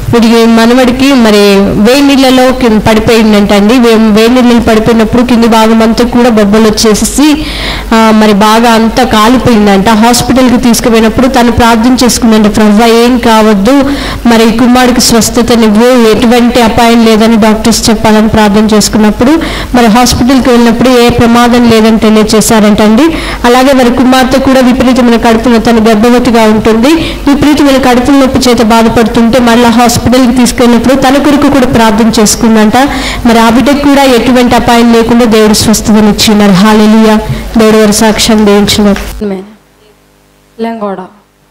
వీడికి మనవడికి మరి వేడి నీళ్ళలో కింద పడిపోయిందంటండి వే- వేడి నీళ్ళు పడిపోయినప్పుడు కింది భాగం అంతా కూడా బొబ్బలు వచ్చేసి ఆ, మరి బాగా అంతా కాలిపోయిందంట హాస్పిటల్కి తీసుకుపోయినప్పుడు తను ప్రార్థన చేసుకుందంట ప్రభా ఏం కావద్దు మరి కుమారుడికి స్వస్థతనివ్వు ఎటువంటి అపాయం లేదని డాక్టర్స్ చెప్పాలని ప్రార్థన చేసుకున్నప్పుడు మరి హాస్పిటల్కి వెళ్ళినప్పుడు ఏ ప్రమాదం లేదని తెలియజేశారంటండి అలాగే మరి కుమార్తె కూడా విపరీతమైన కడుపులో తను గర్భవతిగా ఉంటుంది విపరీతమైన కడుపు నొప్పి చేత బాధపడుతుంటే మళ్ళీ హాస్పిటల్కి తీసుకెళ్ళినప్పుడు తన కొరకు కూడా ప్రార్థన చేసుకుందంట మరి ఆ బిడ్డకు కూడా ఎటువంటి అపాయం లేకుండా దేవుడు స్వస్థతనిచ్చినారు హాలెలుయ దేవుడు వారి సాక్ష్యం దేయించినారు మే లెంగోడ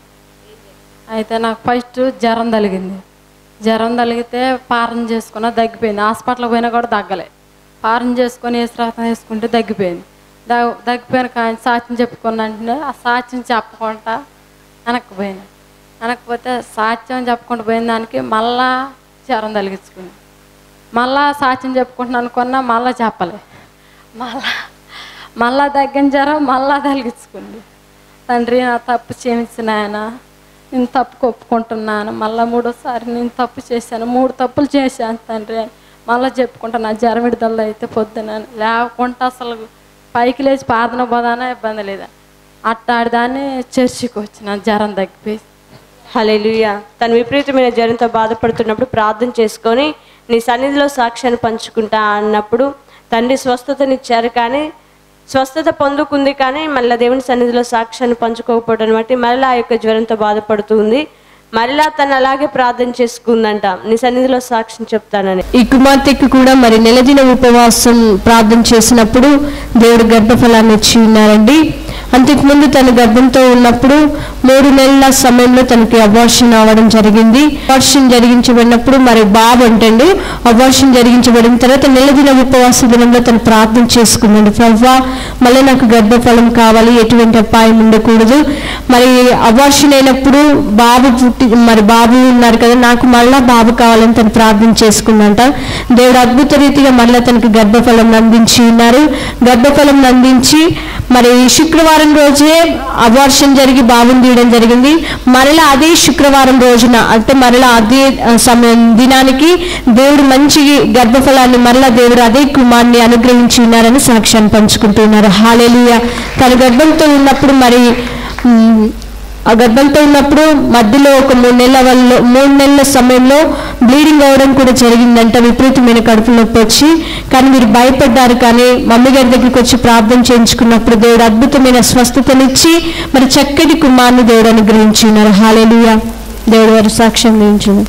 అయితే నాకు ఫస్ట్ జ్వరం తగిలింది జ్వరం తగిలితే పారం చేసుకున్న తగ్గిపోయింది హాస్పిటల్కి పోయినా కూడా తగ్గలే పారం చేసుకొని వేసి వేసుకుంటే తగ్గిపోయింది దగ్ తగ్గిపోయిన కానీ సాక్ష్యం చెప్పుకున్న అంటే ఆ సాక్ష్యం చెప్పకుండా వెనక్కిపోయింది వెనక్కిపోతే సాక్ష్యం చెప్పుకుంటూ పోయిన దానికి మళ్ళా జ్వరం తగిలించుకుంది మళ్ళా సాక్ష్యం చెప్పుకుంటున్నాను అనుకున్నా మళ్ళా చెప్పలే మళ్ళా మళ్ళా తగ్గిన జ్వరం మళ్ళా తగిలించుకుంది తండ్రి నా తప్పు క్షమించిన ఆయన నేను తప్పు ఒప్పుకుంటున్నాను మళ్ళా మూడోసారి నేను తప్పు చేశాను మూడు తప్పులు చేశాను తండ్రి అని మళ్ళీ చెప్పుకుంటా నా జ్వరం విడుదల అయితే పొద్దున లేకుంటే అసలు పైకి లేచి పాదన పోదానా ఇబ్బంది లేదా అట్టాడిదాన్ని చర్చికి వచ్చిన జ్వరం తగ్గిపోయి హల్లెలూయా తను విపరీతమైన జ్వరంతో బాధపడుతున్నప్పుడు ప్రార్థన చేసుకొని నీ సన్నిధిలో సాక్ష్యాన్ని పంచుకుంటా అన్నప్పుడు తండ్రి స్వస్థతనిచ్చారు కానీ స్వస్థత పొందుకుంది కానీ మళ్ళీ దేవుని సన్నిధిలో సాక్ష్యాన్ని పంచుకోకపోవడం బట్టి మళ్ళీ ఆ యొక్క జ్వరంతో బాధపడుతుంది మరలా తను అలాగే ప్రార్థన చేసుకుందంట నీ సన్నిధిలో సాక్ష్యం చెప్తానని ఈ కుమార్తెకి కూడా మరి నెలదిన ఉపవాసం ప్రార్థన చేసినప్పుడు దేవుడు గర్భఫలాన్ని ఇచ్చి ఉన్నారండి అంతకుముందు తన గర్భంతో ఉన్నప్పుడు మూడు నెలల సమయంలో తనకి అబార్షన్ అవ్వడం జరిగింది అబార్షన్ జరిగించబడినప్పుడు మరి బాబు అంటండి అబార్షన్ జరిగించబడిన తర్వాత నెలదిన ఉపవాస దినంలో తను ప్రార్థన చేసుకున్నాడు ప్రవ్వా మళ్ళీ నాకు గర్భఫలం కావాలి ఎటువంటి అపాయం ఉండకూడదు మరి అబార్షన్ అయినప్పుడు బాబు పుట్టి మరి బాబు ఉన్నారు కదా నాకు మళ్ళా బాబు కావాలని తను ప్రార్థన చేసుకుందంట దేవుడు అద్భుత రీతిగా మళ్ళీ తనకి గర్భఫలం అందించి ఉన్నారు గర్భఫలం అందించి మరి శుక్రవారం రోజే అబార్షన్ జరిగి బాబుని తీయడం జరిగింది మరలా అదే శుక్రవారం రోజున అంటే మరలా అదే ఆ, సమయం దినానికి దేవుడు మంచి గర్భఫలాన్ని మరలా దేవుడు అదే కుమార్ని అనుగ్రహించి ఉన్నారని సాక్ష్యాన్ని పంచుకుంటున్నారు హాలేలుయ తన గర్భంతో ఉన్నప్పుడు మరి ఉమ్, ఆ గర్భంతో ఉన్నప్పుడు మధ్యలో ఒక మూడు నెలల వల్ల మూడు నెలల సమయంలో బ్లీడింగ్ అవ్వడం కూడా జరిగిందంట విపరీతమైన కడుపు నొప్పి వచ్చి కానీ మీరు భయపడ్డారు కానీ మమ్మీ గారి దగ్గరికి వచ్చి ప్రార్థన చేయించుకున్నప్పుడు దేవుడు అద్భుతమైన స్వస్థతనిచ్చి మరి చక్కటి కుమార్ని దేవుడు అనుగ్రహించి ఉన్నారు హాలేలుయ దేవుడు వారి సాక్ష్యం వహించింది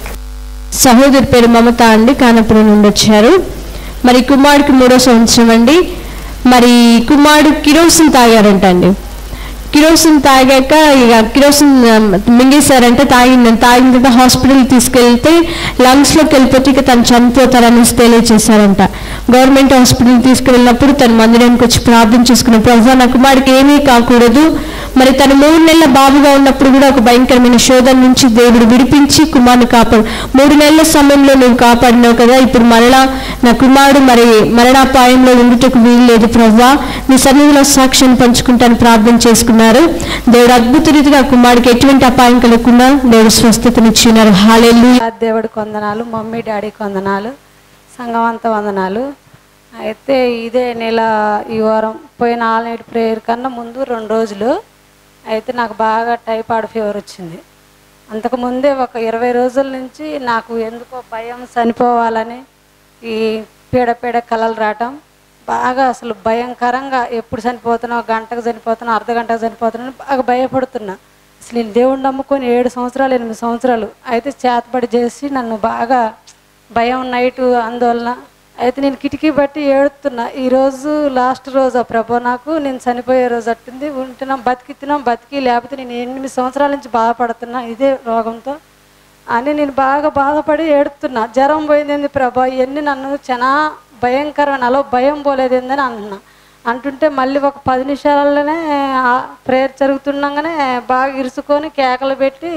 సహోదరి పేరు మమత అండి కానపురం నుండి వచ్చారు మరి కుమారుడికి మూడో సంవత్సరం అండి మరి కుమారుడు కిరోసిన్ తాగారంట అండి కిరోసిన్ తాగాక ఇక కిరోసిన్ ఆ, మింగేశారంటే తాగింది తాగిన తర్వాత హాస్పిటల్ తీసుకెళ్తే లంగ్స్లోకి వెళ్ళిపోతే ఇక తను చనిపోతారని తెలియజేశారంట గవర్నమెంట్ హాస్పిటల్ తీసుకువెళ్ళినప్పుడు తను మందిరానికి వచ్చి ప్రార్థన చేసుకున్న ప్రభావ నా కుమారుడికి ఏమీ కాకూడదు మరి తను మూడు నెలల బాబుగా ఉన్నప్పుడు కూడా ఒక భయంకరమైన శోధన నుంచి దేవుడు విడిపించి కుమారుని కాపాడు మూడు నెలల సమయంలో నువ్వు కాపాడినావు కదా ఇప్పుడు మరలా నా కుమారుడు మరి మరణాపాయంలో ఉండుటకు వీలు లేదు ప్రవ్వా నీ సన్నిధిలో సాక్ష్యాన్ని పంచుకుంటాను ప్రార్థన చేసుకున్నారు దేవుడు అద్భుత రీతిగా ఆ కుమారుడికి ఎటువంటి అపాయం కలగకుండా దేవుడు స్వస్థతనిచ్చినారు హాలెల్లు ఆ దేవుడికి వందనాలు మమ్మీ డాడీకి వందనాలు సంఘం అంతా వందనాలు అయితే ఇదే నెల ఈ వారం పోయిన ఆల్ నైట్ ప్రేయర్ కన్నా ముందు రెండు రోజులు అయితే నాకు బాగా టైఫాయిడ్ ఫీవర్ వచ్చింది అంతకుముందే ఒక ఇరవై రోజుల నుంచి నాకు ఎందుకో భయం చనిపోవాలని ఈ పీడ పీడ కలలు రావటం బాగా అసలు భయంకరంగా ఎప్పుడు చనిపోతున్నావు గంటకు చనిపోతున్నావు అర్ధ గంటకు చనిపోతున్నావు బాగా భయపడుతున్నా అసలు నేను దేవుణ్ణి నమ్ముకొని ఏడు సంవత్సరాలు ఎనిమిది సంవత్సరాలు అయితే చేతబడి చేసి నన్ను బాగా భయం నైటు ఆందోళన అయితే నేను కిటికీ బట్టి ఏడుతున్నా ఈరోజు లాస్ట్ రోజు ఆ ప్రభు నాకు నేను చనిపోయే రోజు అట్టింది ఉంటున్నాం బతికితున్నాం బతికి లేకపోతే నేను ఎనిమిది సంవత్సరాల నుంచి బాధపడుతున్నా ఇదే రోగంతో అని నేను బాగా బాధపడి ఏడుతున్నా జ్వరం పోయింది ప్రభా ఇవన్నీ నన్ను చాలా భయంకరమైన అలో భయం పోలేదేందని అంటున్నా అంటుంటే మళ్ళీ ఒక పది నిమిషాలలోనే ప్రేయర్ జరుగుతుండగానే బాగా ఇరుసుకొని కేకలు పెట్టి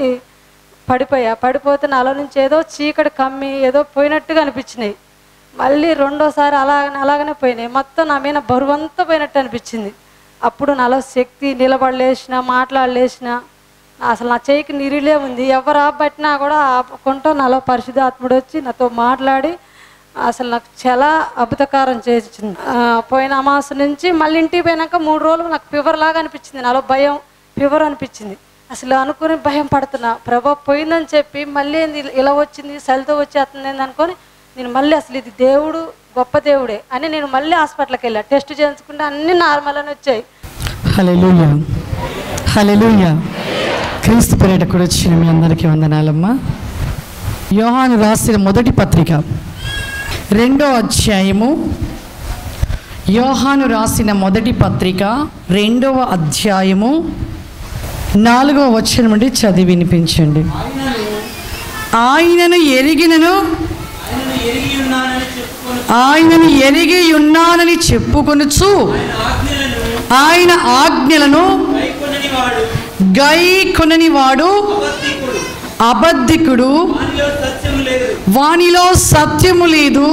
పడిపోయా పడిపోతే నాలో నుంచి ఏదో చీకటి కమ్మి ఏదో పోయినట్టుగా అనిపించినాయి మళ్ళీ రెండోసారి అలాగనే అలాగనే పోయినాయి మొత్తం నా మీద బరువంతా పోయినట్టు అనిపించింది అప్పుడు నాలో శక్తి నిలబడలేసిన మాట్లాడలేసిన అసలు నా చేయికి నిరిలే ఉంది ఎవరు ఆపబట్టినా కూడా ఆపకుండా నాలో పరిశుద్ధాత్ముడు వచ్చి నాతో మాట్లాడి అసలు నాకు చాలా అద్భుతకారం చేసింది ఆ, పోయిన అమాస నుంచి మళ్ళీ ఇంటికి పోయినాక మూడు రోజులు నాకు ఫీవర్ లాగా అనిపించింది నాలో భయం ఫీవర్ అనిపించింది అసలు అనుకుని భయం పడుతున్నా ప్రభా పోయిందని చెప్పి మళ్ళీ ఏంది ఇలా వచ్చింది చలితో వచ్చేస్తుంది ఏంది అనుకొని నేను మళ్ళీ అసలు ఇది దేవుడు గొప్ప దేవుడే అని నేను మళ్ళీ హాస్పిటల్కి వెళ్ళా టెస్ట్ చేయించుకుంటే అన్నీ నార్మల్ అని వచ్చాయి హలెలూయ హలెలూయ క్రీస్తు పర్యటకుడు వచ్చిన మీ అందరికీ వందనాలమ్మా యోహాను రాసిన మొదటి పత్రిక రెండో అధ్యాయము యోహాను రాసిన మొదటి పత్రిక రెండవ అధ్యాయము నాలుగవ వచనం నుండి చదివి వినిపించండి ఆయనను ఎరిగినను ఆయనను ఎరిగి ఉన్నానని చెప్పుకొనుచు ఆయన ఆజ్ఞలను గై కొనని వాడు అబద్ధికుడు వానిలో సత్యము లేదు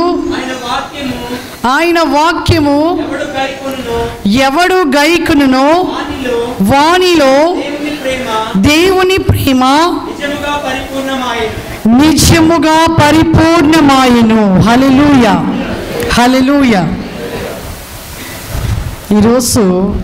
ఆయన వాక్యము ఎవడు గైకునునో వానిలో దేవుని ప్రేమ నిజముగా పరిపూర్ణమాయను హలెలూయ హలెలూయ ఈరోజు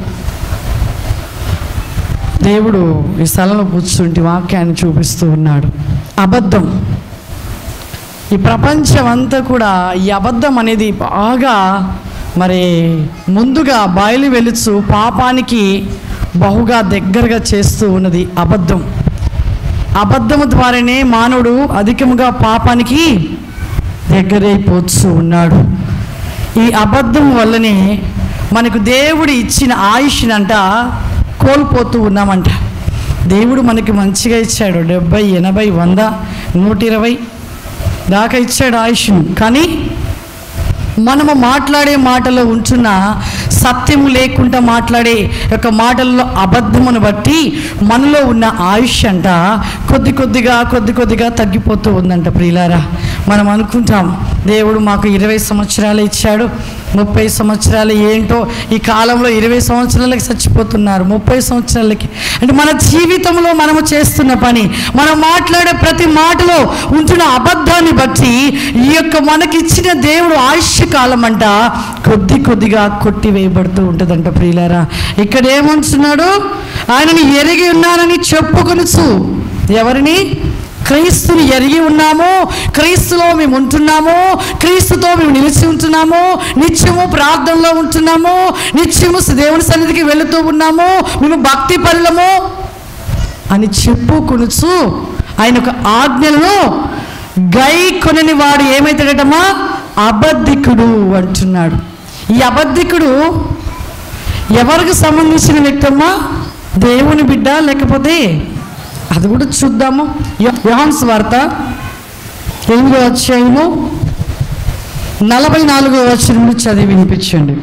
దేవుడు ఈ స్థలంలో కూర్చుంటి వాక్యాన్ని చూపిస్తూ ఉన్నాడు అబద్ధం ఈ ప్రపంచం అంతా కూడా ఈ అబద్ధం అనేది బాగా మరి ముందుగా బయలు వెలుచు పాపానికి బహుగా దగ్గరగా చేస్తూ ఉన్నది అబద్ధం అబద్ధము ద్వారానే మానవుడు అధికముగా పాపానికి దగ్గరైపోతూ ఉన్నాడు ఈ అబద్ధం వల్లనే మనకు దేవుడు ఇచ్చిన ఆయుష్నంట కోల్పోతూ ఉన్నామంట దేవుడు మనకి మంచిగా ఇచ్చాడు డెబ్బై ఎనభై వంద నూట ఇరవై దాకా ఇచ్చాడు ఆయుష్ను కానీ మనము మాట్లాడే మాటలో ఉంటున్న సత్యము లేకుండా మాట్లాడే యొక్క మాటల్లో అబద్ధమును బట్టి మనలో ఉన్న ఆయుష్ అంట కొద్ది కొద్దిగా కొద్ది కొద్దిగా తగ్గిపోతూ ఉందంట ప్రియులారా మనం అనుకుంటాం దేవుడు మాకు ఇరవై సంవత్సరాలు ఇచ్చాడు ముప్పై సంవత్సరాలు ఏంటో ఈ కాలంలో ఇరవై సంవత్సరాలకి చచ్చిపోతున్నారు ముప్పై సంవత్సరాలకి అంటే మన జీవితంలో మనము చేస్తున్న పని మనం మాట్లాడే ప్రతి మాటలో ఉంటున్న అబద్ధాన్ని బట్టి ఈ యొక్క మనకిచ్చిన దేవుడు ఆయుష్య కాలం అంట కొద్ది కొద్దిగా కొట్టివేయబడుతూ ఉంటుందంట ప్రియులారా ఇక్కడ ఏమంటున్నాడు ఆయనని ఎరిగి ఉన్నానని చెప్పుకొనుచు ఎవరిని క్రీస్తుని ఎరిగి ఉన్నాము క్రీస్తులో మేము ఉంటున్నాము క్రీస్తుతో మేము నిలిచి ఉంటున్నాము నిత్యము ప్రార్థనలో ఉంటున్నాము నిత్యము దేవుని సన్నిధికి వెళుతూ ఉన్నాము మేము భక్తి పనులము అని చెప్పుకొనుచు ఆయన ఒక ఆజ్ఞలను గై కొనని వాడు ఏమైతాడటమా అబద్ధికుడు అంటున్నాడు ఈ అబద్ధికుడు ఎవరికి సంబంధించిన వ్యక్తమ్మా దేవుని బిడ్డ లేకపోతే అది కూడా చూద్దాము యో- యోహాన్స్ వార్త ఎనిమిదో అధ్యాయము నలభై నాలుగో వచ్చిన నుండి చదివి వినిపించండి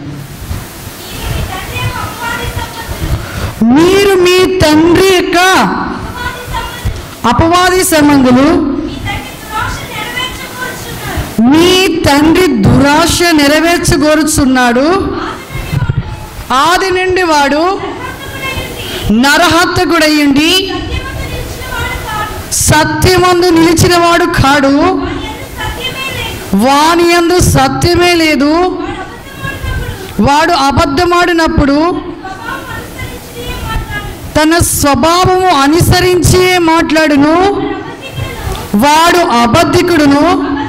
మీరు మీ తండ్రి యొక్క అపవాది సంబంధులు మీ తండ్రి దురాశ నెరవేర్చగోరుచున్నాడు ఆది నుండి వాడు నరహత్తకుడయ్యుండి సత్యమందు నిలిచినవాడు కాడు వాని యందు సత్యమే లేదు వాడు అబద్ధమాడినప్పుడు తన స్వభావము అనుసరించి మాట్లాడును వాడు అబద్ధికుడును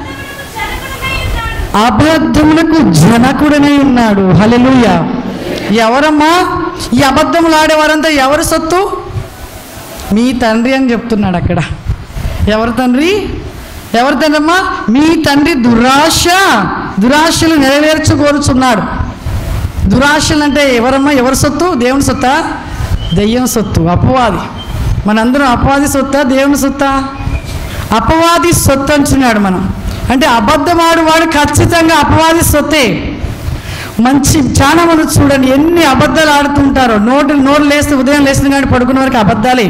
అబద్ధములకు జనకుడనే ఉన్నాడు హల్లెలూయ ఎవరమ్మా ఈ అబద్ధములు ఆడేవారంతా ఎవరి సొత్తు మీ తండ్రి అని చెప్తున్నాడు అక్కడ ఎవరి తండ్రి ఎవరి తండ్రి అమ్మా మీ తండ్రి దురాశ దురాశలు నెరవేర్చుకోరుచున్నాడు దురాశలు అంటే ఎవరమ్మా ఎవరి సొత్తు దేవుని సొత్తా దెయ్యం సొత్తు అపవాది మనందరం అపవాది సొత్తా దేవుని సొత్తా అపవాది సొత్తు అంటున్నాడు మనం అంటే అబద్ధమాడు వాడు ఖచ్చితంగా అపవాది సొత్తే మంచి చాలా మంది చూడండి ఎన్ని అబద్ధాలు ఆడుతుంటారో నోటు నోరు లేస్తే ఉదయం లేచిన కానీ పడుకున్న వరకు అబద్ధాలే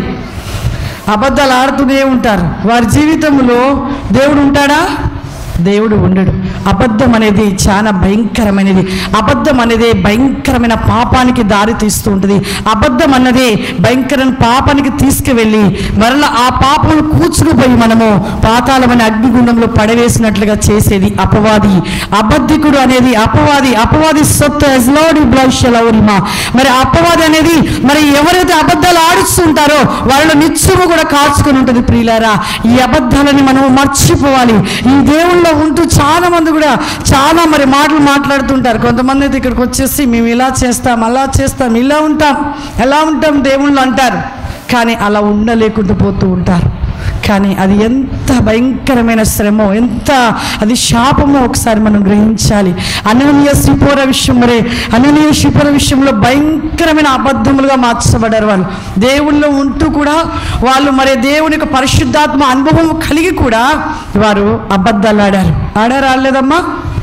అబద్ధాలు ఆడుతూనే ఉంటారు వారి జీవితంలో దేవుడు ఉంటాడా దేవుడు ఉండడు అబద్ధం అనేది చాలా భయంకరమైనది అబద్ధం అనేది భయంకరమైన పాపానికి దారి తీస్తూ ఉంటుంది అబద్ధం అన్నది భయంకరమైన పాపానికి తీసుకువెళ్ళి మరలా ఆ పాపం కూర్చుకుపోయి మనము పాతాళమైన అగ్నిగుండంలో పడవేసినట్లుగా చేసేది అపవాది అబద్ధికుడు అనేది అపవాది అపవాది సొత్తు ఎజ్లాడి బ్లౌషలౌరిమా మరి అపవాది అనేది మరి ఎవరైతే అబద్ధాలు ఆడుస్తుంటారో వాళ్ళలో నిత్యము కూడా కాచుకొని ఉంటుంది ప్రియులారా ఈ అబద్ధాలని మనం మర్చిపోవాలి ఈ దేవుళ్ళలో ఉంటూ చాలా మంది కూడా చాలా మరి మాటలు మాట్లాడుతుంటారు కొంతమంది అయితే ఇక్కడికి వచ్చేసి మేము ఇలా చేస్తాం అలా చేస్తాం ఇలా ఉంటాం ఎలా ఉంటాం దేవుళ్ళు అంటారు కానీ అలా ఉండలేకుండా పోతూ ఉంటారు కానీ అది ఎంత భయంకరమైన శ్రమో ఎంత అది శాపమో ఒకసారి మనం గ్రహించాలి అననీయ శ్రీపోర విషయం మరి అననీయ శ్రీపోర విషయంలో భయంకరమైన అబద్ధములుగా మార్చబడ్డారు వాళ్ళు దేవుళ్ళు ఉంటూ కూడా వాళ్ళు మరి దేవుని యొక్క పరిశుద్ధాత్మ అనుభవం కలిగి కూడా వారు అబద్ధాలు ఆడారు ఆడారా ఆడలేదమ్మా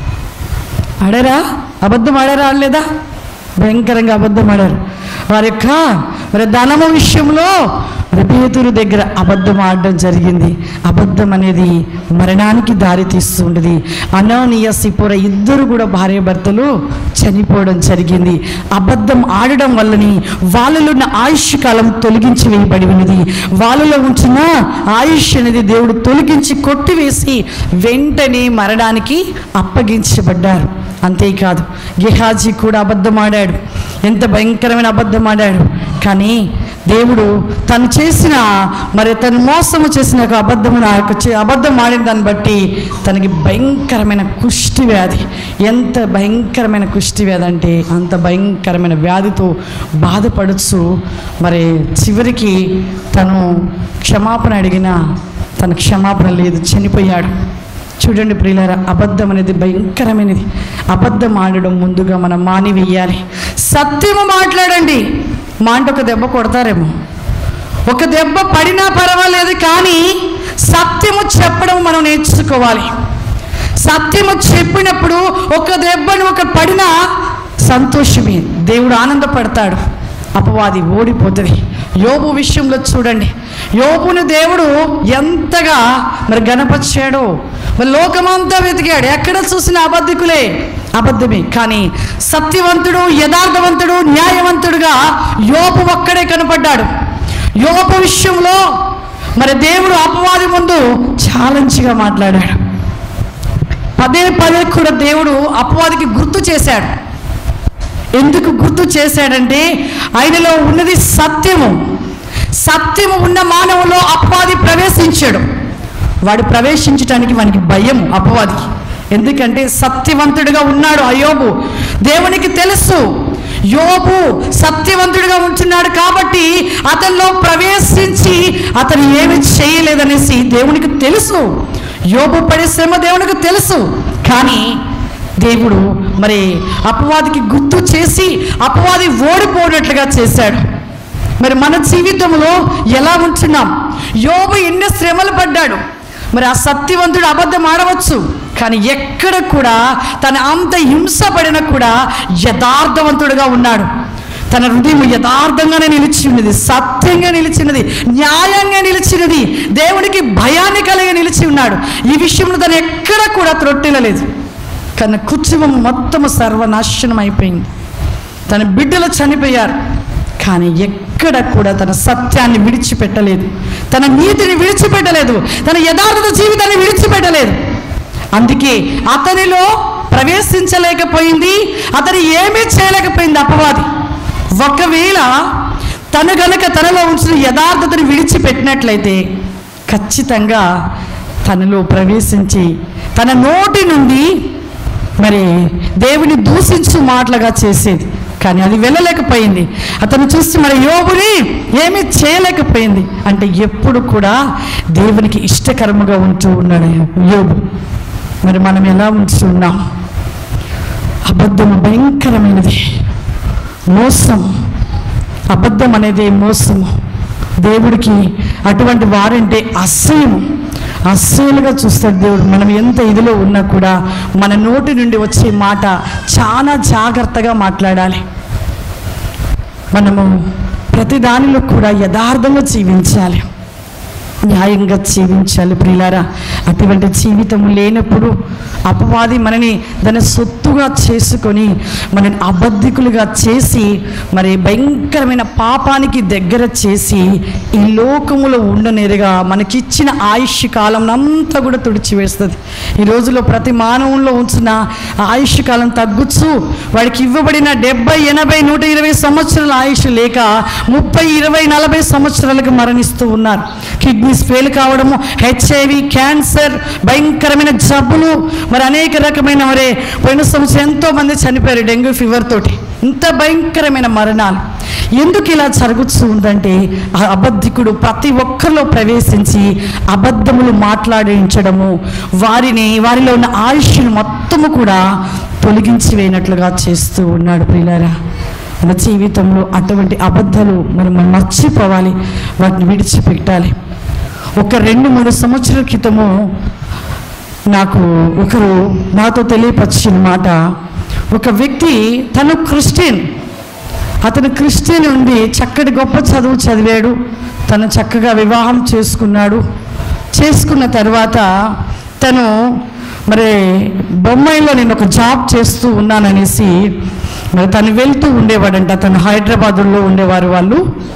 ఆడారా అబద్ధం ఆడారా ఆడలేదా భయంకరంగా అబద్ధం ఆడారు వారి యొక్క మరి ధనము విషయంలో మరి పేతురు దగ్గర అబద్ధం ఆడడం జరిగింది అబద్ధం అనేది మరణానికి దారి తీస్తూ ఉంటుంది అననీయ సిపోర ఇద్దరు కూడా భార్యాభర్తలు చనిపోవడం జరిగింది అబద్ధం ఆడడం వల్లని వాళ్ళలో ఉన్న ఆయుష్ కాలం తొలగించి వేయబడి ఉన్నది వాళ్ళలో ఉంచిన ఆయుష్ అనేది దేవుడు తొలగించి కొట్టివేసి వెంటనే మరణానికి అప్పగించబడ్డారు అంతేకాదు గెహాజీ కూడా అబద్ధం ఆడాడు ఎంత భయంకరమైన అబద్ధం ఆడాడు కానీ దేవుడు తను చేసిన మరి తను మోసము చేసిన ఒక అబద్ధము ఆ యొక్క చే- అబద్ధం ఆడిన దాన్ని బట్టి తనకి భయంకరమైన కుష్టి వ్యాధి ఎంత భయంకరమైన కుష్టి వ్యాధి అంటే అంత భయంకరమైన వ్యాధితో బాధపడుచు మరి చివరికి తను క్షమాపణ అడిగిన తన క్షమాపణ లేదు చనిపోయాడు చూడండి ప్రియులారా అబద్ధం అనేది భయంకరమైనది అబద్ధం ఆడడం ముందుగా మనం మానివేయాలి సత్యము మాట్లాడండి మాట ఒక దెబ్బ కొడతారేమో ఒక దెబ్బ పడినా పర్వాలేదు కానీ సత్యము చెప్పడం మనం నేర్చుకోవాలి సత్యము చెప్పినప్పుడు ఒక దెబ్బను ఒక పడినా సంతోషమే దేవుడు ఆనందపడతాడు అపవాది ఓడిపోతుంది యోబు విషయంలో చూడండి యోబుని దేవుడు ఎంతగా మరి గణపరిచాడో మరి లోకమంతా వెతికాడు ఎక్కడ చూసిన అబద్ధికులే అబద్ధమే కానీ సత్యవంతుడు యథార్థవంతుడు న్యాయవంతుడుగా యోబు ఒక్కడే కనపడ్డాడు యోబు విషయంలో మరి దేవుడు అపవాది ముందు ఛాలెంజ్గా మాట్లాడాడు పదే పదే కూడా దేవుడు అపవాదికి గుర్తు చేశాడు ఎందుకు గుర్తు చేశాడంటే ఆయనలో ఉన్నది సత్యము సత్యము ఉన్న మానవులో అపవాది ప్రవేశించాడు వాడు ప్రవేశించడానికి వానికి భయం అపవాదికి ఎందుకంటే సత్యవంతుడిగా ఉన్నాడు అయోబు దేవునికి తెలుసు యోబు సత్యవంతుడిగా ఉంటున్నాడు కాబట్టి అతనిలో ప్రవేశించి అతను ఏమి చేయలేదనేసి దేవునికి తెలుసు యోబు పడే శ్రమ దేవునికి తెలుసు కానీ దేవుడు మరి అపవాదికి గుర్తు చేసి అపవాది ఓడిపోయినట్లుగా చేశాడు మరి మన జీవితంలో ఎలా ఉంటున్నాం యోబు ఎన్నో శ్రమలు పడ్డాడు మరి ఆ సత్యవంతుడు అబద్ధం ఆడవచ్చు కానీ ఎక్కడ కూడా తన అంత హింస పడినా కూడా యథార్థవంతుడుగా ఉన్నాడు తన హృదయం యథార్థంగానే నిలిచి ఉన్నది సత్యంగా నిలిచినది న్యాయంగా నిలిచినది దేవునికి భయాన్ని కలిగి నిలిచి ఉన్నాడు ఈ విషయంలో తను ఎక్కడ కూడా త్రొట్టిల్లలేదు తన కుటుంబం మొత్తము సర్వనాశనం అయిపోయింది తన బిడ్డలు చనిపోయారు కానీ ఎక్కడ కూడా తన సత్యాన్ని విడిచిపెట్టలేదు తన నీతిని విడిచిపెట్టలేదు తన యథార్థ జీవితాన్ని విడిచిపెట్టలేదు అందుకే అతనిలో ప్రవేశించలేకపోయింది అతను ఏమీ చేయలేకపోయింది అపవాది ఒకవేళ తను గనక తనలో ఉంచిన యథార్థతను విడిచిపెట్టినట్లయితే ఖచ్చితంగా తనలో ప్రవేశించి తన నోటి నుండి మరి దేవుని దూషించు మాటలుగా చేసేది కానీ అది వెళ్ళలేకపోయింది అతను చూసి మరి యోగుని ఏమీ చేయలేకపోయింది అంటే ఎప్పుడు కూడా దేవునికి ఇష్టకరముగా ఉంటూ ఉన్నాడు యోగు మరి మనం ఎలా ఉంటున్నాం అబద్ధం భయంకరమైనది మోసం అబద్ధం అనేది మోసము దేవుడికి అటువంటి వారంటే అసహ్యం అసహ్యులుగా చూస్తాడు దేవుడు మనం ఎంత ఇదిలో ఉన్నా కూడా మన నోటి నుండి వచ్చే మాట చాలా జాగ్రత్తగా మాట్లాడాలి మనము ప్రతి దానిలో కూడా యథార్థంగా జీవించాలి న్యాయంగా జీవించాలి ప్రియులారా అటువంటి జీవితం లేనప్పుడు అపవాది మనని దాని సొత్తుగా చేసుకొని మనని అబద్ధికులుగా చేసి మరి భయంకరమైన పాపానికి దగ్గర చేసి ఈ లోకములో ఉండనేరుగా మనకిచ్చిన ఆయుష్ కాలం అంతా కూడా తుడిచివేస్తుంది ఈ రోజులో ప్రతి మానవుల్లో ఉంచిన ఆయుష్ కాలం తగ్గుచ్చు వాడికి ఇవ్వబడిన డెబ్బై ఎనభై నూట ఇరవై సంవత్సరాల ఆయుష్ లేక ముప్పై ఇరవై నలభై సంవత్సరాలకు మరణిస్తూ ఉన్నారు కిడ్నీస్ ఫెయిల్ కావడము హెచ్ఐవి క్యాన్సర్ భయంకరమైన జబ్బులు మరి అనేక రకమైన మరి పోయిన సంవత్సరం ఎంతో మంది చనిపోయారు డెంగ్యూ ఫీవర్ తోటి ఇంత భయంకరమైన మరణాలు ఎందుకు ఇలా జరుగుతూ ఉందంటే ఆ అబద్ధికుడు ప్రతి ఒక్కరిలో ప్రవేశించి అబద్ధములు మాట్లాడించడము వారిని వారిలో ఉన్న ఆయుష్ను మొత్తము కూడా తొలగించి వేయనట్లుగా చేస్తూ ఉన్నాడు ప్రియులారా మన జీవితంలో అటువంటి అబద్ధాలు మనం మర్చిపోవాలి వాటిని విడిచిపెట్టాలి ఒక రెండు మూడు సంవత్సరాల క్రితము నాకు ఒకరు నాతో తెలియపరిచిన మాట ఒక వ్యక్తి తను క్రిస్టియన్ అతను క్రిస్టియన్ ఉండి చక్కటి గొప్ప చదువు చదివాడు తను చక్కగా వివాహం చేసుకున్నాడు చేసుకున్న తర్వాత తను మరి బొంబాయిలో నేను ఒక జాబ్ చేస్తూ ఉన్నాననేసి మరి తను వెళ్తూ ఉండేవాడంట తను హైదరాబాదులో ఉండేవారు వాళ్ళు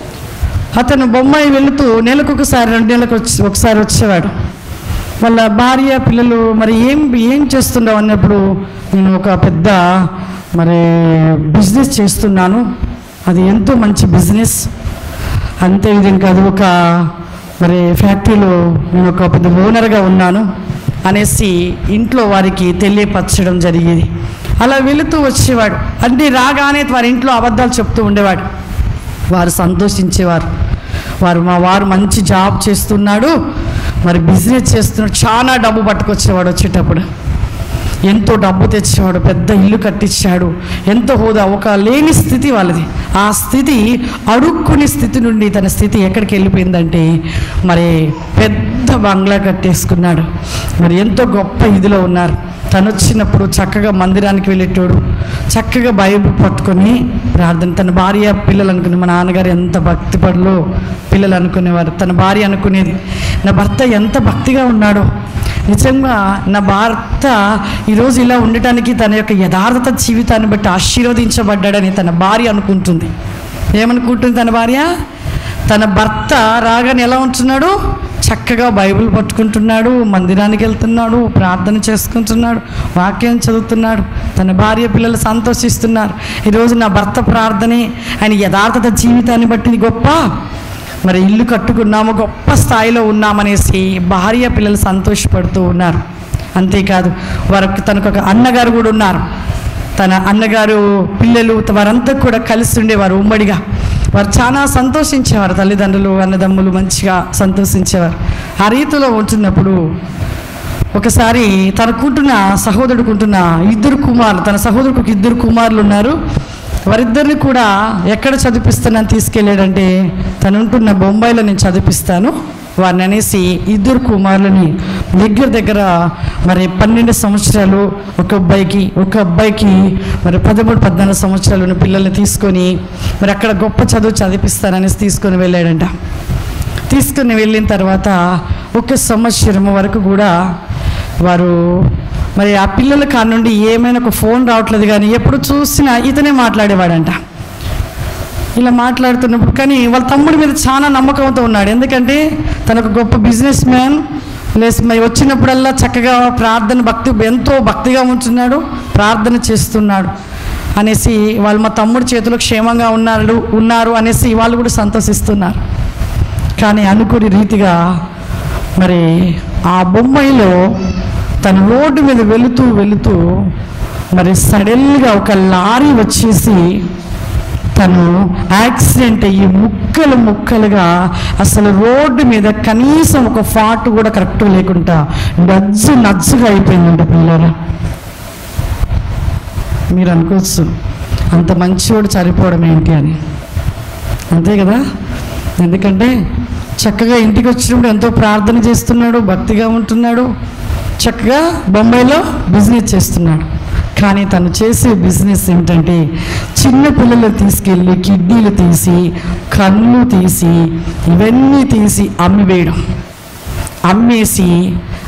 అతను బొంబాయి వెళుతూ నెలకు ఒకసారి రెండు నెలలకు వచ్చి ఒకసారి వచ్చేవాడు వాళ్ళ భార్య పిల్లలు మరి ఏం ఏం చేస్తున్నావు అన్నప్పుడు నేను ఒక పెద్ద మరి బిజినెస్ చేస్తున్నాను అది ఎంతో మంచి బిజినెస్ అంతే విధంగా అది ఒక మరి ఫ్యాక్టరీలో నేను ఒక పెద్ద ఓనర్గా ఉన్నాను అనేసి ఇంట్లో వారికి తెలియపరచడం జరిగేది అలా వెళుతూ వచ్చేవాడు అంటే రాగానే వారి ఇంట్లో అబద్ధాలు చెప్తూ ఉండేవాడు వారు సంతోషించేవారు వారు మా వారు మంచి జాబ్ చేస్తున్నాడు మరి బిజినెస్ చేస్తున్నాడు చాలా డబ్బు పట్టుకొచ్చేవాడు వచ్చేటప్పుడు ఎంతో డబ్బు తెచ్చేవాడు పెద్ద ఇల్లు కట్టించాడు ఎంతో హోదా ఒక లేని స్థితి వాళ్ళది ఆ స్థితి అడుక్కునే స్థితి నుండి తన స్థితి ఎక్కడికి వెళ్ళిపోయిందంటే మరి పెద్ద బంగ్లా కట్టేసుకున్నాడు మరి ఎంతో గొప్ప ఇదిలో ఉన్నారు తను వచ్చినప్పుడు చక్కగా మందిరానికి వెళ్ళేటోడు చక్కగా బైబిల్ పట్టుకొని ప్రార్థన తన భార్య పిల్లలు అనుకునే మా నాన్నగారు ఎంత భక్తి పడలో పిల్లలు అనుకునేవారు తన భార్య అనుకునేది నా భర్త ఎంత భక్తిగా ఉన్నాడో నిజంగా నా భర్త ఈరోజు ఇలా ఉండటానికి తన యొక్క యథార్థత జీవితాన్ని బట్టి ఆశీర్వదించబడ్డాడని తన భార్య అనుకుంటుంది ఏమనుకుంటుంది తన భార్య తన భర్త రాగానే ఎలా ఉంటున్నాడు చక్కగా బైబిల్ పట్టుకుంటున్నాడు మందిరానికి వెళ్తున్నాడు ప్రార్థన చేసుకుంటున్నాడు వాక్యం చదువుతున్నాడు తన భార్య పిల్లలు సంతోషిస్తున్నారు ఈరోజు నా భర్త ప్రార్థనే ఆయన యథార్థత జీవితాన్ని బట్టి ఇది గొప్ప మరి ఇల్లు కట్టుకున్నాము గొప్ప స్థాయిలో ఉన్నామనేసి భార్య పిల్లలు సంతోషపడుతూ ఉన్నారు అంతేకాదు వారికి తనకు ఒక అన్నగారు కూడా ఉన్నారు తన అన్నగారు పిల్లలు వారంతా కూడా కలిసి ఉండేవారు ఉమ్మడిగా వారు చాలా సంతోషించేవారు తల్లిదండ్రులు అన్నదమ్ములు మంచిగా సంతోషించేవారు ఆ రీతిలో ఉంటున్నప్పుడు ఒకసారి తనకుంటున్న సహోదరుడుకుంటున్న ఇద్దరు కుమారులు తన సహోదరుడికి ఇద్దరు కుమారులు ఉన్నారు వారిద్దరిని కూడా ఎక్కడ చదివిస్తానని తీసుకెళ్ళాడంటే తను ఉంటున్న బొంబాయిలో నేను చదివిస్తాను వారిని అనేసి ఇద్దరు కుమారులని దగ్గర దగ్గర మరి పన్నెండు సంవత్సరాలు ఒక అబ్బాయికి ఒక అబ్బాయికి మరి పదమూడు పద్నాలుగు సంవత్సరాలు ఉన్న పిల్లల్ని తీసుకొని మరి అక్కడ గొప్ప చదువు చదివిస్తాననేసి తీసుకొని వెళ్ళాడంట తీసుకుని వెళ్ళిన తర్వాత ఒక సంవత్సరం వరకు కూడా వారు మరి ఆ పిల్లల కాడ నుండి ఏమైనా ఒక ఫోన్ రావట్లేదు కానీ ఎప్పుడు చూసినా ఇతనే మాట్లాడేవాడంట ఇలా మాట్లాడుతున్నప్పుడు కానీ వాళ్ళ తమ్ముడి మీద చాలా నమ్మకంతో ఉన్నాడు ఎందుకంటే తను ఒక గొప్ప బిజినెస్ మ్యాన్ ప్లస్ మరి వచ్చినప్పుడల్లా చక్కగా ప్రార్థన భక్తి ఎంతో భక్తిగా ఉంటున్నాడు ప్రార్థన చేస్తున్నాడు అనేసి వాళ్ళు మా తమ్ముడి చేతిలో క్షేమంగా ఉన్నారు ఉన్నారు అనేసి వాళ్ళు కూడా సంతోషిస్తున్నారు కానీ అనుకుని రీతిగా మరి ఆ బొమ్మాయిలో తన రోడ్డు మీద వెళుతూ వెళుతూ మరి సడన్గా ఒక లారీ వచ్చేసి తను యాక్సిడెంట్ అయ్యి ముక్కలు ముక్కలుగా అసలు రోడ్డు మీద కనీసం ఒక ఫాట్ కూడా కరెక్ట్ లేకుండా నజ్జు నజ్జుగా అయిపోయిందంట పిల్లలు మీరు అనుకోవచ్చు అంత మంచివాడు చనిపోవడం ఏంటి అని అంతే కదా ఎందుకంటే చక్కగా ఇంటికి వచ్చినప్పుడు ఎంతో ప్రార్థన చేస్తున్నాడు భక్తిగా ఉంటున్నాడు చక్కగా బొంబాయిలో బిజినెస్ చేస్తున్నాడు కానీ తను చేసే బిజినెస్ ఏమిటంటే చిన్న పిల్లలు తీసుకెళ్ళి కిడ్నీలు తీసి కళ్ళు తీసి ఇవన్నీ తీసి అమ్మివేయడం అమ్మేసి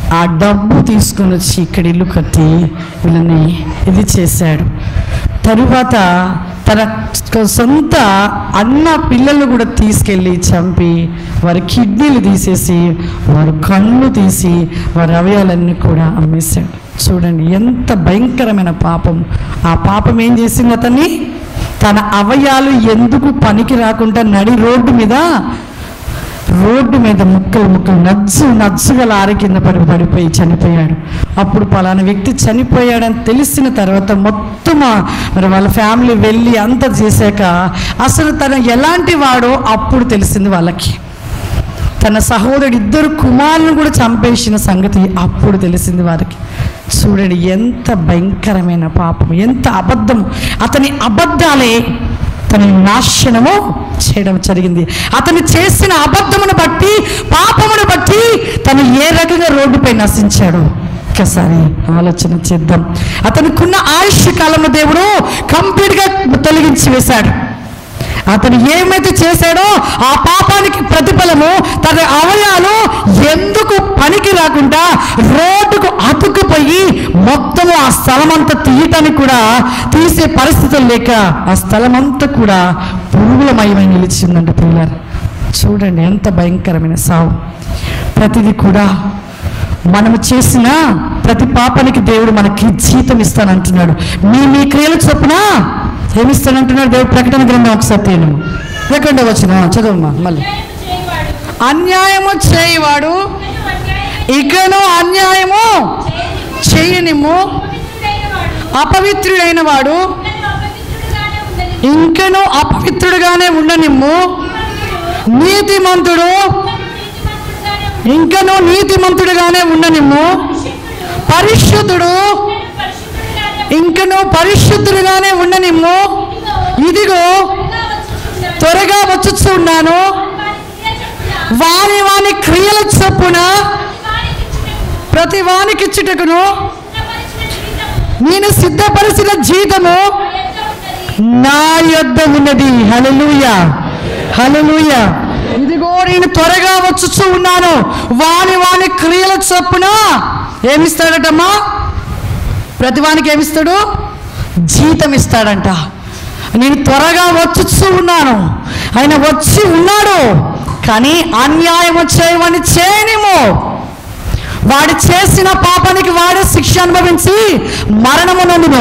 ఆ డబ్బు తీసుకొని వచ్చి ఇక్కడ ఇల్లు కట్టి వీళ్ళని ఇది చేశాడు తరువాత తన సొంత అన్న పిల్లలు కూడా తీసుకెళ్ళి చంపి వారి కిడ్నీలు తీసేసి వారి కళ్ళు తీసి వారి అవయాలన్నీ కూడా అమ్మేశాడు చూడండి ఎంత భయంకరమైన పాపం ఆ పాపం ఏం చేసింది అతన్ని తన అవయాలు ఎందుకు పనికి రాకుండా నడి రోడ్డు మీద రోడ్డు మీద ముక్కలు ముక్కలు నజ్జు నజ్జుగా లారి కింద పడి పడిపోయి చనిపోయాడు అప్పుడు పలానా వ్యక్తి చనిపోయాడని తెలిసిన తర్వాత మొత్తం ఆ మరి వాళ్ళ ఫ్యామిలీ వెళ్ళి అంతా చేశాక అసలు తను ఎలాంటి వాడో అప్పుడు తెలిసింది వాళ్ళకి తన సహోదరుడు ఇద్దరు కుమారులను కూడా చంపేసిన సంగతి అప్పుడు తెలిసింది వారికి చూడండి ఎంత భయంకరమైన పాపం ఎంత అబద్ధం అతని అబద్ధాలే తన నాశనము చేయడం జరిగింది అతను చేసిన అబద్ధమును బట్టి పాపమును బట్టి తను ఏ రకంగా రోడ్డుపై నశించాడు ఒక్కసారి ఆలోచన చేద్దాం అతనికున్న ఆయుష్ కాలంలో దేవుడు కంప్లీట్గా తొలగించి వేశాడు అతను ఏమైతే చేశాడో ఆ పాపానికి ప్రతిఫలము తన అవయాలు ఎందుకు పనికి రాకుండా రోడ్డుకు అతుక్కుపోయి మొత్తము ఆ స్థలమంతా తీయటానికి కూడా తీసే పరిస్థితులు లేక ఆ స్థలమంతా కూడా పురుగులమయమై నిలిచిందండి పిల్లలు చూడండి ఎంత భయంకరమైన సావు ప్రతిదీ కూడా మనము చేసిన ప్రతి పాపానికి దేవుడు మనకి జీతం ఇస్తానంటున్నాడు మీ మీ క్రియలు చొప్పున ఏమిస్తానంటున్నాడు దేవుడు ప్రకటన గ్రంథం ఒకసారి తీయను ఎక్కడ వచ్చిన చదవమ్మా మళ్ళీ అన్యాయము చేయవాడు ఇకను అన్యాయము చేయనిము అపవిత్రుడైన వాడు ఇంకను అపవిత్రుడుగానే ఉండనిమ్ము నీతిమంతుడు ఇంకను నీతిమంతుడుగానే ఉండనిమ్ము పరిశుద్ధుడు ఇంకను పరిశుద్ధుడుగానే ఉండనిమ్ము ఇదిగో త్వరగా వచ్చుచున్నాను వాని వాని క్రియల చొప్పున ప్రతి వానికిచ్చుటకును నేను సిద్ధపరిచిన జీతము నా యొద్ద ఉన్నది హలలుయ హలలుయ ఇదిగో నేను త్వరగా వచ్చుచూ ఉన్నాను వాని వాని క్రియల చొప్పున ఏమిస్తాడటమ్మా ప్రతివానికి ఏమిస్తాడు జీతం ఇస్తాడంట నేను త్వరగా వచ్చుచూ ఉన్నాను ఆయన వచ్చి ఉన్నాడు కానీ అన్యాయం చేయమని చేయనిమో వాడు చేసిన పాపానికి వాడే శిక్ష అనుభవించి మరణము నందును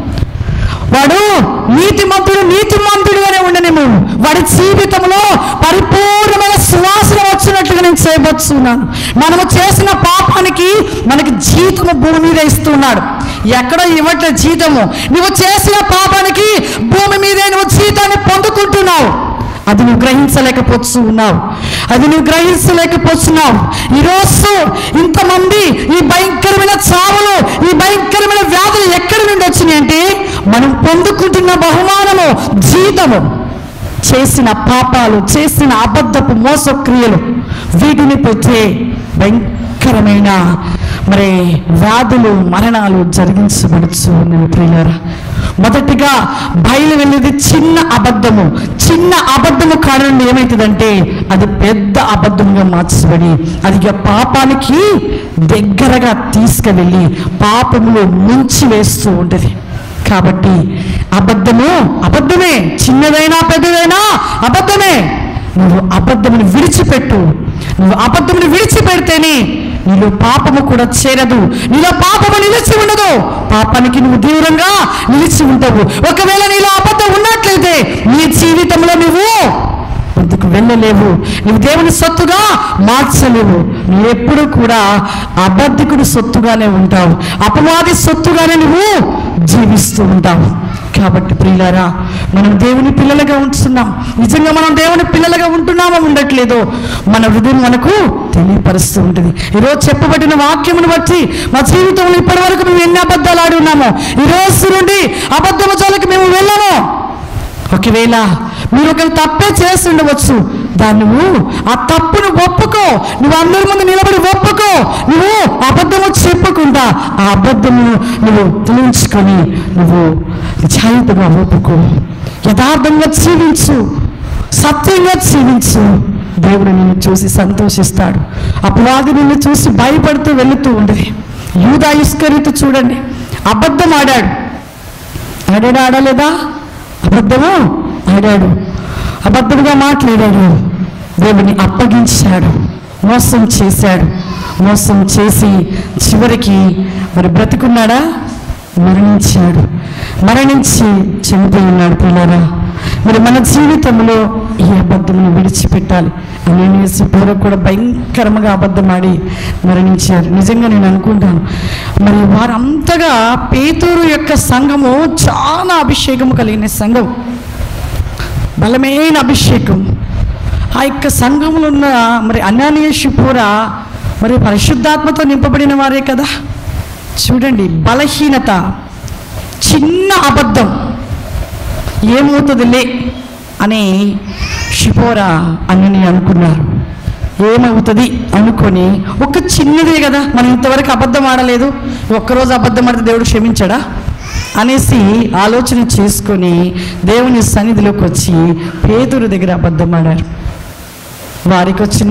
వాడు నీతిమంతుడు నీతిమంతుడుగానే ఉండనేము వాడి జీవితంలో పరిపూర్ణమైన సువాసన వచ్చినట్లుగా నేను చేయబోతున్నాను మనము చేసిన పాపానికి మనకి జీతము భూమి మీద ఇస్తున్నాడు ఎక్కడో ఇవ్వట్లే జీతము నువ్వు చేసిన పాపానికి భూమి మీదే నువ్వు జీతాన్ని పొందుకుంటున్నావు అది నువ్వు గ్రహించలేకపోతూ ఉన్నావు అది నువ్వు గ్రహించలేకపోతున్నావు ఈరోజు ఇంతమంది ఈ భయంకరమైన చావులు ఈ భయంకరమైన వ్యాధులు ఎక్కడి నుండి వచ్చినాయి అంటే మనం పొందుకుంటున్న బహుమానము జీతము చేసిన పాపాలు చేసిన అబద్ధపు మోసక్రియలు వీటిని పెట్టే భయంకరమైన మరి వ్యాధులు మరణాలు జరిగించబడుచు ఉన్నవి ప్రియులారా మొదటిగా బయలు వెళ్ళేది చిన్న అబద్ధము చిన్న అబద్ధము కారణం ఏమవుతుందంటే అది పెద్ద అబద్ధంగా మార్చబడి అది ఇక పాపానికి దగ్గరగా తీసుకువెళ్ళి పాపములో ముంచి వేస్తూ ఉంటుంది కాబట్టి అబద్ధము అబద్ధమే చిన్నదైనా పెద్దదైనా అబద్ధమే నువ్వు అబద్ధమును విడిచిపెట్టు నువ్వు అబద్ధమును విడిచిపెడితేనే నీలో పాపము కూడా చేరదు నీలో పాపము నిలిచి ఉండదు పాపానికి నువ్వు దూరంగా నిలిచి ఉంటావు ఒకవేళ నీలో అబద్ధం ఉన్నట్లయితే నీ జీవితంలో నువ్వు ముందుకు వెళ్ళలేవు నువ్వు దేవుని సొత్తుగా మార్చలేవు నువ్వు ఎప్పుడు కూడా అబద్ధికుడు సొత్తుగానే ఉంటావు అపవాది సొత్తుగానే నువ్వు జీవిస్తూ ఉంటావు కాబట్టి ప్రియులారా మనం దేవుని పిల్లలుగా ఉంటున్నాం నిజంగా మనం దేవుని పిల్లలుగా ఉంటున్నామో ఉండట్లేదో మన హృదయం మనకు తెలియపరుస్తూ ఉంటుంది ఈరోజు చెప్పబడిన వాక్యమును బట్టి మా జీవితంలో ఇప్పటి వరకు మేము ఎన్ని అబద్ధాలు ఆడి ఉన్నామో ఈ రోజు నుండి అబద్ధము జోలికి మేము వెళ్ళము ఒకవేళ మీరు ఒక తప్పే చేసి ఉండవచ్చు దాన్ని నువ్వు ఆ తప్పును ఒప్పుకో నువ్వు అందరి ముందు నిలబడి ఒప్పుకో నువ్వు అబద్ధము చెప్పకుండా ఆ అబద్ధమును నువ్వు తెలియించుకొని నువ్వు నిజాయితీగా ఒప్పుకో యథార్థంగా జీవించు సత్యంగా జీవించు దేవుడు నిన్ను చూసి సంతోషిస్తాడు అపవాది నిన్ను చూసి భయపడుతూ వెళుతూ ఉండేది యూదా ఇస్కరితు చూడండి అబద్ధం ఆడాడు ఆడాడు ఆడలేదా అబద్ధము ఆడాడు అబద్ధముగా మాట్లాడాడు దేవుని అప్పగించాడు మోసం చేశాడు మోసం చేసి చివరికి మరి బ్రతికున్నాడా మరణించాడు మరణించి చనిపోయి ఉన్నాడు పిల్లరా మరి మన జీవితంలో ఈ అబద్ధమును విడిచిపెట్టాలి అనేసి పూర్వ కూడా భయంకరంగా అబద్ధం ఆడి మరణించారు నిజంగా నేను అనుకుంటాను మరి వారంతగా పేతూరు యొక్క సంఘము చాలా అభిషేకము కలిగిన సంఘం బలమైన అభిషేకం ఆ యొక్క సంఘంలో ఉన్న మరి అనానీయ శిపూర మరి పరిశుద్ధాత్మతో నింపబడిన వారే కదా చూడండి బలహీనత చిన్న అబద్ధం ఏమవుతుందిలే అని షిపోరా అని అనుకున్నారు ఏమవుతుంది అనుకొని ఒక చిన్నదే కదా మనం ఇంతవరకు అబద్ధం ఆడలేదు ఒక్కరోజు అబద్ధం ఆడితే దేవుడు క్షమించాడా అనేసి ఆలోచన చేసుకొని దేవుని సన్నిధిలోకి వచ్చి పేదూరు దగ్గర అబద్ధం ఆడారు వారికి వచ్చిన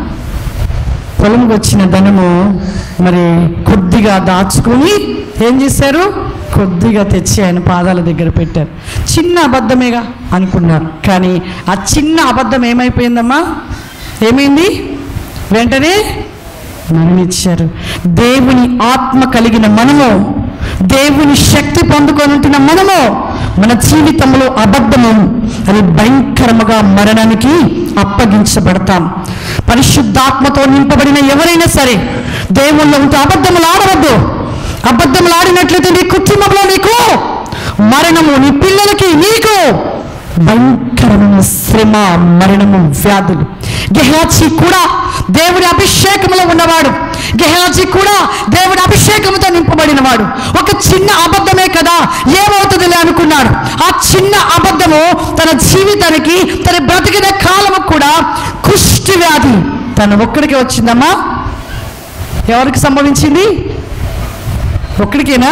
పొలంకి వచ్చిన ధనము మరి కొద్దిగా దాచుకొని ఏం చేశారు కొద్దిగా తెచ్చి ఆయన పాదాల దగ్గర పెట్టారు చిన్న అబద్ధమేగా అనుకున్నారు కానీ ఆ చిన్న అబద్ధం ఏమైపోయిందమ్మా ఏమైంది వెంటనే మరణించారు దేవుని ఆత్మ కలిగిన మనము దేవుని శక్తి పొందుకొని ఉంటున్న మనము మన జీవితంలో అబద్ధము అది భయంకరముగా మరణానికి అప్పగించబడతాం పరిశుద్ధాత్మతో నింపబడిన ఎవరైనా సరే దేవుళ్ళో ఉంటే అబద్ధములు ఆడవద్దు అబద్ధములు ఆడినట్లయితే నీ కుటుంబంలో నీకు మరణము నీ పిల్లలకి నీకు భయంకరమైన శ్రమ మరణము వ్యాధులు గెహాజీ కూడా దేవుడి అభిషేకములో ఉన్నవాడు గెహాజీ కూడా దేవుడి అభిషేకముతో నింపబడినవాడు ఒక చిన్న అబద్ధమే కదా ఏమవుతుందిలే అనుకున్నాడు ఆ చిన్న అబద్ధము తన జీవితానికి తన బ్రతికిన కాలము కూడా కుష్టి వ్యాధి తన ఒక్కడికి వచ్చిందమ్మా ఎవరికి సంభవించింది ఒక్కడికేనా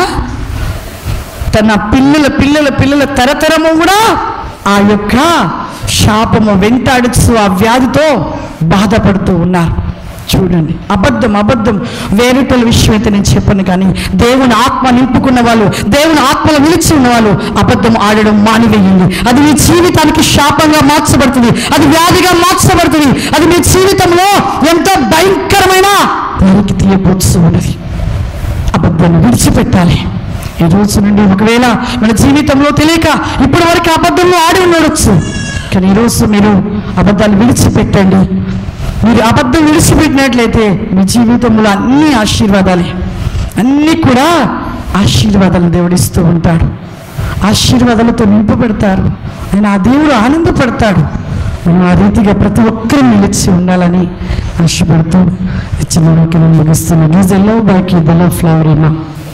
తన పిల్లల పిల్లల పిల్లల తరతరము కూడా ఆ యొక్క శాపము వెంటాడుతూ ఆ వ్యాధితో బాధపడుతూ ఉన్నారు చూడండి అబద్ధం అబద్ధం వేరేటల విషయం అయితే నేను చెప్పను కానీ దేవుని ఆత్మ నింపుకున్న వాళ్ళు దేవుని ఆత్మలో నిలిచి ఉన్న వాళ్ళు అబద్ధం ఆడడం మానివేయండి అది మీ జీవితానికి శాపంగా మార్చబడుతుంది అది వ్యాధిగా మార్చబడుతుంది అది మీ జీవితంలో ఎంతో భయంకరమైన దానికి తీయబోతూ ఉన్నది అబద్ధాన్ని విడిచిపెట్టాలి ఈ రోజు నుండి ఒకవేళ మన జీవితంలో తెలియక ఇప్పటి వరకు అబద్ధంలో ఆడి ఉండవచ్చు కానీ ఈరోజు మీరు అబద్ధాలు విడిచిపెట్టండి మీరు అబద్ధం విడిచిపెట్టినట్లయితే మీ జీవితంలో అన్ని ఆశీర్వాదాలే అన్నీ కూడా ఆశీర్వాదాలు దేవుడిస్తూ ఉంటాడు ఆశీర్వాదాలతో నింపబెడతారు ఆయన ఆ దేవుడు ఆనందపడతాడు మనం ఆ రీతిగా ప్రతి ఒక్కరూ నిలిచి ఉండాలని ఆశపడుతూ ఇచ్చిన వాక్యం ముగిస్తున్న గీజల్లో బాకీ దల ఫ్లవర్ ఏమా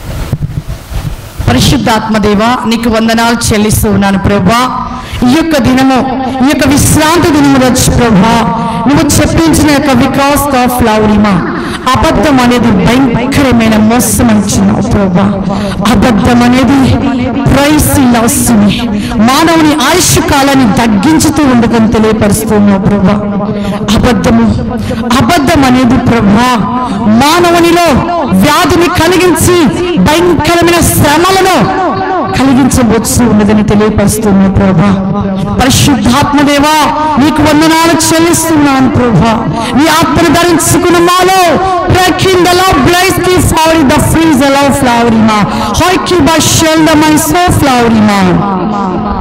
పరిశుద్ధాత్మదేవ నీకు వందనాలు చెల్లిస్తూ ఉన్నాను ప్రభా ఈ యొక్క దినము ఈ యొక్క విశ్రాంతి దినము వచ్చి ప్రభా నువ్వు చెప్పించిన యొక్క వికాస్ ఆఫ్ లౌరిమా అబద్ధం అనేది భయంకరమైన మోసం అంటున్నావు ప్రభా అబద్ధం అనేది ప్రైస్ లాస్ని మానవుని ఆయుష్ కాలాన్ని తగ్గించుతూ ఉండదని తెలియపరుస్తున్నావు ప్రభా అబద్ధము అబద్ధం అనేది ప్రభా మానవునిలో వ్యాధిని కలిగించి భయంకరమైన శ్రమలను కలిగించవచ్చు ఉన్నదని తెలియపరుస్తున్నా ప్రభా పరిశుద్ధాత్మదేవా నీకు వందనాలు చెల్లిస్తున్నాను ప్రభా నీ ఆత్మను ధరించుకున్న మాలో బ్రేకింగ్ ద లవ్ బ్లైస్ కి flowery the freeze the love flowery మా హాయ్కి బా shell the my so flowery మా